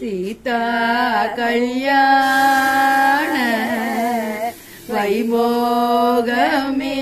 சீதா கல்யாண வைபோகமே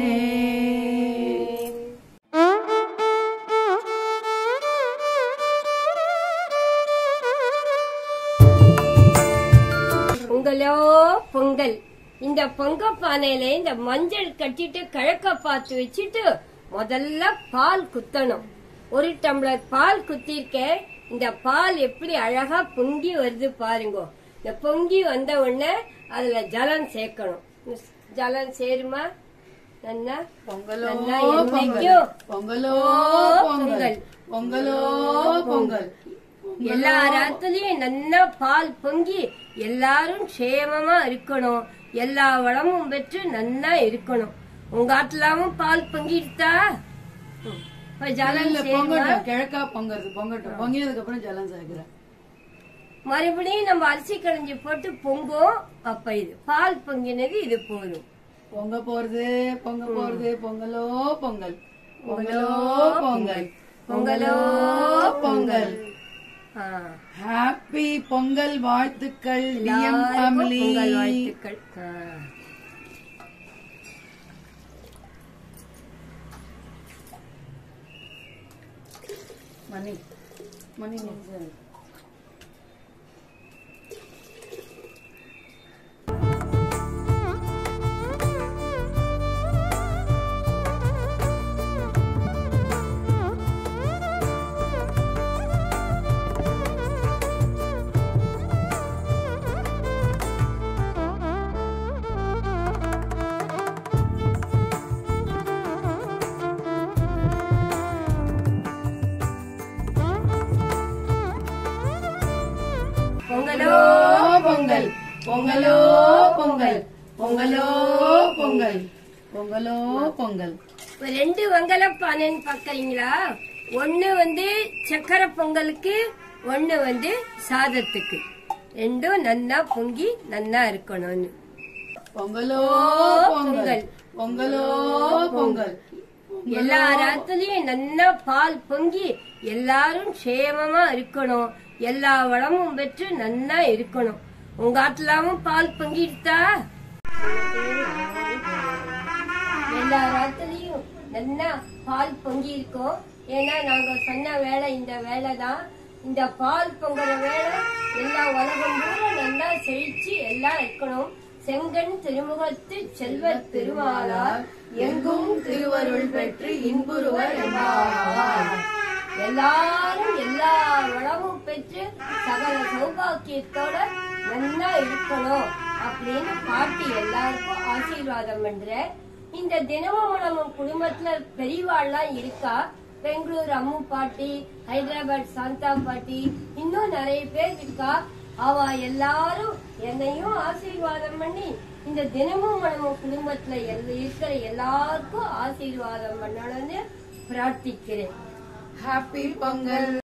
பொங்கலோ பொங்கல் இந்த பொங்க பானையில இந்த மஞ்சள் கட்டிட்டு கிழக்க பார்த்து வச்சுட்டு முதல்ல பால் குத்தணும் ஒரு டம்ளர் பால் குத்திருக்க இந்த பால் எப்படி அழகா பொங்கி வருது பாருங்க இந்த பொங்கி வந்த உடனே அதுல ஜலம் சேர்க்கணும் ஜலம் சேருமா நல்லா பொங்கலோ நல்லா பொங்கல் என்னைக்கும் பொங்கலோ பொங்கல் பொங்கல். பொங்கலோ பொங்கல் எல்லா ராத்திரியும் நல்லா பால் பொங்கி எல்லாரும் க்ஷேமமா இருக்கணும் எல்லா வளமும் பெற்று நல்லா இருக்கணும் உங்க ஆட்டுலாவும் பால் பொங்கிடுதா ம். இப்ப ஜலம் இல்ல சேருமா? பொங்கட்டும் கிழக்கா பொங்கறது பொங்கட்டும் பொங்கினதுக்கு அப்புறம் ஜலம் சேர்க்கிறேன் மறுபடியும் நம்ம அரிசி களைஞ்சி போட்டு பொங்கும் அப்ப இது பால் பொங்கினது இது போதும் பொங்க போறது பொங்க போறது பொங்கலோ பொங்கல் பொங்கலோ பொங்கல் பொங்கலோ பொங்கல் ஆ. ஹாப்பி பொங்கல் வாழ்த்துக்கள் டிஎம் எல்லாருக்கும் ஃபேமிலி பொங்கல் வாழ்த்துக்கள் ஆ. மணி மணி நிமிஷம் பொங்கலோ பொங்கல் பொங்கலோ பொங்கல் பொங்கலோ பொங்கல் பொங்கலோ பொங்கல் இப்ப ரெண்டு வெங்கல பானைன்னு பாக்குறீங்களா ஒண்ணு வந்து சக்கரை பொங்கலுக்கு ஒண்ணு வந்து சாதத்துக்கு ரெண்டும் நன்னா பொங்கி நன்னா இருக்கணும்னு பொங்கலோ பொங்கல் பொங்கலோ பொங்கல் எல்லா ராத்திரியும் நன்னா பால் பொங்கி எல்லாரும் க்ஷேமமா இருக்கணும் எல்லா வளமும் பெற்று நன்னா இருக்கணும் உங்க ஆட்டுலாவும் பால் பொங்கிடுதா எல்லா ராத்திரியும் நல்லா பால் பொங்கி இருக்கோம் ஏன்னா நாங்க சொன்ன வேலை இந்த வேலை தான் இந்த பால் பொங்குற வேலை எல்லா உலகம் பூரா நல்லா செழிச்சு எல்லாம் இருக்கணும் செங்கன் திருமுகத்து செல்வ திருமாலார் எங்கும் திருவருள் பெற்று இன்புறுவர் என்பார் எல்லாரும் எல்லா வளமும் பெற்று சகல சௌபாக்கியத்தோட நல்லா இருக்கணும் அப்படின்னு பாட்டி எல்லாருக்கும் ஆசீர்வாதம் பண்ற இந்த தினமும் நம்ம குடும்பத்துல பெரியவாள்லாம் இருக்கா பெங்களூர் அம்மு பாட்டி ஹைதராபாத் சாந்தா பாட்டி இன்னும் நிறைய பேர் இருக்கா அவ எல்லாரும் என்னையும் ஆசீர்வாதம் பண்ணி இந்த தினமும் நம்ம குடும்பத்துல எல்ல- இருக்கிற எல்லாருக்கும் ஆசீர்வாதம் பண்ணணும்னு பிரார்த்திக்கிறேன் ஹாப்பி பொங்கல்